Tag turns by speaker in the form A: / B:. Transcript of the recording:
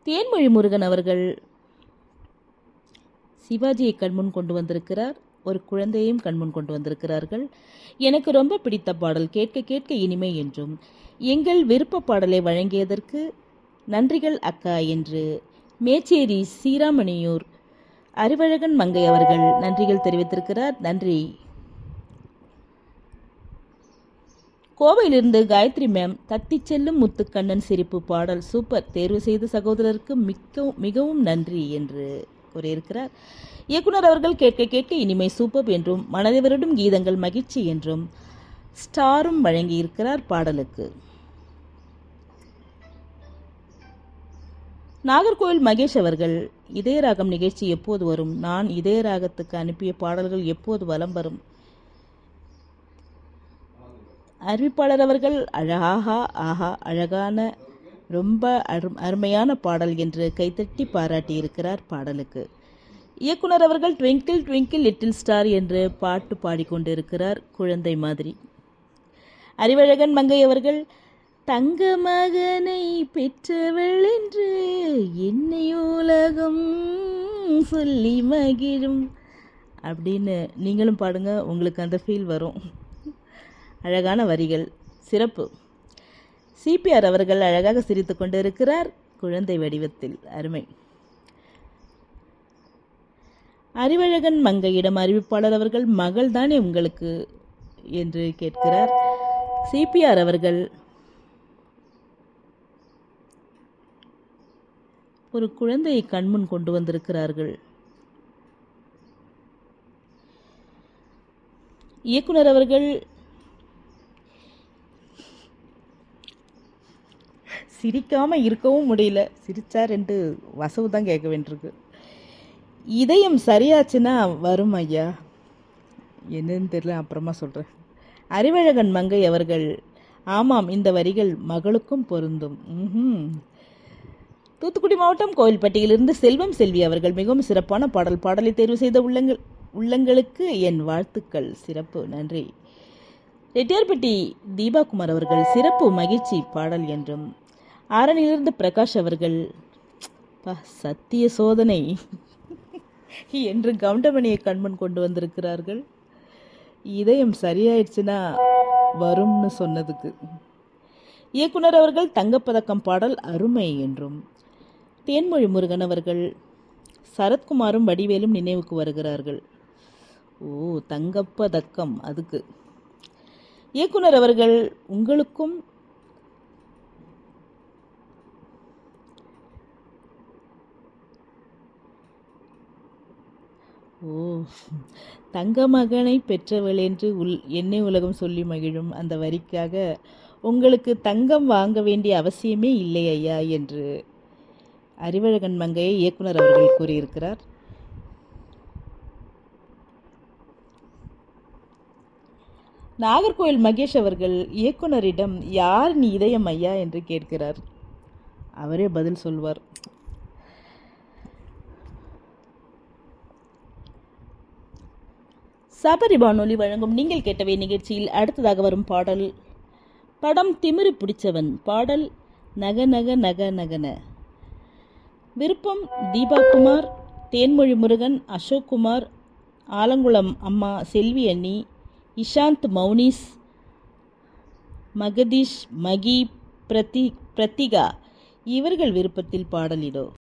A: தேன்மொழி முருகன் அவர்கள் சிவாஜியை கண்முன் கொண்டு வந்திருக்கிறார் ஒரு குழந்தையையும் கண்முன் கொண்டு வந்திருக்கிறார்கள் எனக்கு ரொம்ப பிடித்த பாடல் கேட்க கேட்க இனிமை என்றும் எங்கள் விருப்ப பாடலை வழங்கியதற்கு நன்றிகள் அக்கா என்று மேச்சேரி சீராமணியூர் அறிவழகன் மங்கை அவர்கள் நன்றிகள் தெரிவித்திருக்கிறார் நன்றி கோவையிலிருந்து காயத்ரி மேம் தத்திச் செல்லும் முத்துக்கண்ணன் சிரிப்பு பாடல் சூப்பர் தேர்வு செய்த சகோதரருக்கு மிக்க மிகவும் நன்றி என்று கூறியிருக்கிறார் இயக்குனர் அவர்கள் கேட்க கேட்க இனிமை சூப்பர் என்றும் மனதை வருடும் கீதங்கள் மகிழ்ச்சி என்றும் ஸ்டாரும் வழங்கியிருக்கிறார் பாடலுக்கு நாகர்கோவில் மகேஷ் அவர்கள் இதயராகம் நிகழ்ச்சி எப்போது வரும் நான் இதயராகத்துக்கு அனுப்பிய பாடல்கள் எப்போது வலம் வரும் அறிவிப்பாளர் அவர்கள் அழகாக ஆஹா அழகான ரொம்ப அரு அருமையான பாடல் என்று கைத்தட்டி பாராட்டியிருக்கிறார் பாடலுக்கு இயக்குனர் அவர்கள் ட்விங்கிள் ட்விங்கிள் லிட்டில் ஸ்டார் என்று பாட்டு பாடிக்கொண்டிருக்கிறார் குழந்தை மாதிரி அறிவழகன் மங்கை அவர்கள் தங்க மகனை பெற்றவள் என்று என்னை உலகம் சொல்லி மகிழும் அப்படின்னு நீங்களும் பாடுங்க உங்களுக்கு அந்த ஃபீல் வரும் அழகான வரிகள் சிறப்பு சிபிஆர் அவர்கள் அழகாக சிரித்து கொண்டிருக்கிறார் குழந்தை வடிவத்தில் அருமை அறிவழகன் மங்கையிடம் அறிவிப்பாளர் அவர்கள் மகள் தானே உங்களுக்கு என்று கேட்கிறார் சிபிஆர் அவர்கள் ஒரு குழந்தையை கண்முன் கொண்டு வந்திருக்கிறார்கள் இயக்குனர் அவர்கள் சிரிக்காம இருக்கவும் முடியல சிரிச்சா ரெண்டு வசவு தான் கேட்க வேண்டியிருக்கு இதயம் சரியாச்சுன்னா வரும் ஐயா என்னன்னு தெரியல அப்புறமா சொல்கிறேன் அறிவழகன் மங்கை அவர்கள் ஆமாம் இந்த வரிகள் மகளுக்கும் பொருந்தும் ம்ஹும். தூத்துக்குடி மாவட்டம் கோவில்பட்டியிலிருந்து செல்வம் செல்வி அவர்கள் மிகவும் சிறப்பான பாடல் பாடலை தேர்வு செய்த உள்ளங்கள் உள்ளங்களுக்கு என் வாழ்த்துக்கள் சிறப்பு நன்றி ரெட்டியார்பட்டி தீபாகுமார் அவர்கள் சிறப்பு மகிழ்ச்சி பாடல் என்றும் ஆரணியிலிருந்து பிரகாஷ் அவர்கள் பா சத்திய சோதனை என்று கவுண்டமணியை கண்மன் கொண்டு வந்திருக்கிறார்கள் இதயம் சரியாயிடுச்சுன்னா வரும்னு சொன்னதுக்கு இயக்குனர் அவர்கள் தங்கப்பதக்கம் பாடல் அருமை என்றும் தேன்மொழி முருகன் அவர்கள் சரத்குமாரும் வடிவேலும் நினைவுக்கு வருகிறார்கள் ஓ தங்கப்பதக்கம் அதுக்கு இயக்குனர் அவர்கள் உங்களுக்கும் ஓ தங்க மகனை பெற்றவள் என்று உள் என்னை உலகம் சொல்லி மகிழும் அந்த வரிக்காக உங்களுக்கு தங்கம் வாங்க வேண்டிய அவசியமே இல்லை ஐயா என்று அறிவழகன் மங்கையை இயக்குனர் அவர்கள் கூறியிருக்கிறார் நாகர்கோவில் மகேஷ் அவர்கள் இயக்குனரிடம் யார் நீ இதயம் ஐயா என்று கேட்கிறார் அவரே பதில் சொல்வார் சபரி வானொலி வழங்கும் நீங்கள் கேட்டவை நிகழ்ச்சியில் அடுத்ததாக வரும் பாடல் படம் திமிரு பிடிச்சவன் பாடல் நக நக நக நகன விருப்பம் தீபாகுமார் தேன்மொழி முருகன் அசோக் குமார் ஆலங்குளம் அம்மா செல்வி அண்ணி இஷாந்த் மௌனிஸ் மகதீஷ் மகி பிரதி பிரத்திகா இவர்கள் விருப்பத்தில் பாடலிடோ